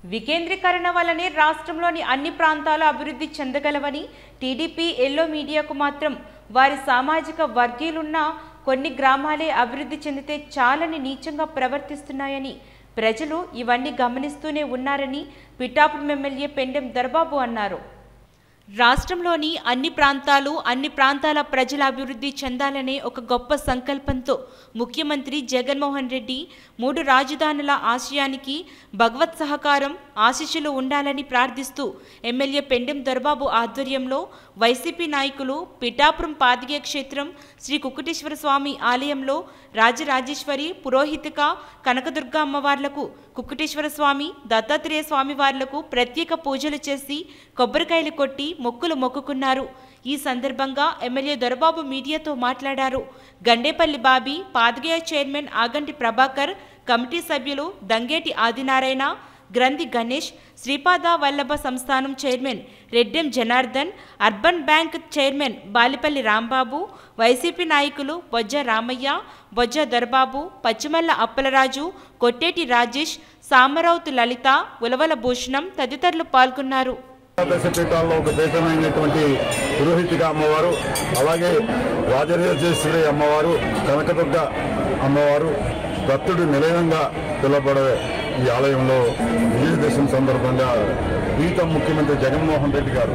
వికేంద్రీకరణ వల్లనే రాష్ట్రంలోని అన్ని ప్రాంతాలు అభివృద్ధి చెందగలవని టీడీపీ ఎల్లో మీడియాకు మాత్రం వారి సామాజిక వర్గీయులున్న కొన్ని గ్రామాలే అభివృద్ధి చెందితే చాలని నీచంగా ప్రవర్తిస్తున్నాయని ప్రజలు ఇవన్నీ గమనిస్తూనే ఉన్నారని పిఠాపురం ఎమ్మెల్యే పెండెం దర్బాబు అన్నారు రాష్ట్రంలోని అన్ని ప్రాంతాలు అన్ని ప్రాంతాల ప్రజల అభివృద్ధి చెందాలనే ఒక గొప్ప సంకల్పంతో ముఖ్యమంత్రి జగన్మోహన్ రెడ్డి మూడు రాజధానుల ఆశయానికి భగవత్ సహకారం ఆశీస్సులు ఉండాలని ప్రార్థిస్తూ ఎమ్మెల్యే పెండెం దొరబాబు ఆధ్వర్యంలో వైసీపీ నాయకులు పిఠాపురం పాదిగే క్షేత్రం శ్రీ కుక్కుటేశ్వర స్వామి ఆలయంలో రాజరాజేశ్వరి పురోహితిక కనకదుర్గ అమ్మవార్లకు కుక్కుటేశ్వర స్వామి దత్తాత్రేయ స్వామి వార్లకు ప్రత్యేక పూజలు చేసి కొబ్బరికాయలు కొట్టి మొక్కులు మొక్కుకున్నారు ఈ సందర్భంగా ఎమ్మెల్యే దొరబాబు మీడియాతో మాట్లాడారు Gandepalli Bobby Padagaya chairman Aganti Prabhakar committee సభ్యులు దంగేటి ఆదినారాయణ గ్రంథి గణేష్ శ్రీపాద వల్లభ సంస్థానం chairman Reddem Janardhan urban bank chairman Balipalli Rambabu YCP నాయకులు బొజ్జ రామయ్య బొజ్జ దొరబాబు పచ్చిమల్ల అప్పలరాజు కొట్టేటి రాజేష్ సామరావుతు లలిత ఉలవల భూషణం తదితరులు పాల్గొన్నారు దశపీఠాల్లో ఒక పీఠమైనటువంటి పురోహితిక అమ్మవారు అలాగే రాజరాజేశ్వరి అమ్మవారు కనకదుర్గ అమ్మవారు దత్తుడు నిలయంగా పిలువబడే ఈ ఆలయంలో విజయదశమి సందర్భంగా ప్రీతం ముఖ్యమంత్రి జగన్మోహన్ రెడ్డి గారు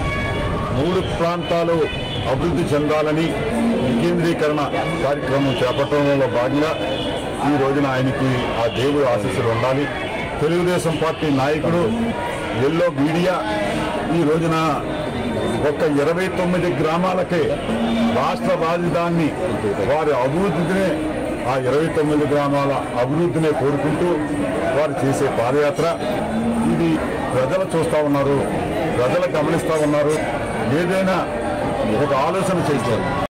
మూడు ప్రాంతాలు అభివృద్ధి చెందాలని వికేంద్రీకరణ కార్యక్రమం చేపట్టడంలో భాగంగా ఈ రోజున ఆయనకి ఆ దేవుడి ఆశీస్సులు ఉండాలి తెలుగుదేశం పార్టీ నాయకుడు ఎల్లో మీడియా ఈ రోజున ఒక్క ఇరవై తొమ్మిది గ్రామాలకే రాష్ట్ర రాజధాని వారి అభివృద్ధినే ఆ ఇరవై తొమ్మిది గ్రామాల అభివృద్ధినే కోరుకుంటూ వారు చేసే పాదయాత్ర ఇది ప్రజలు చూస్తూ ఉన్నారు ప్రజలు గమనిస్తూ ఉన్నారు ఏదైనా ఒక ఆలోచన చేశారు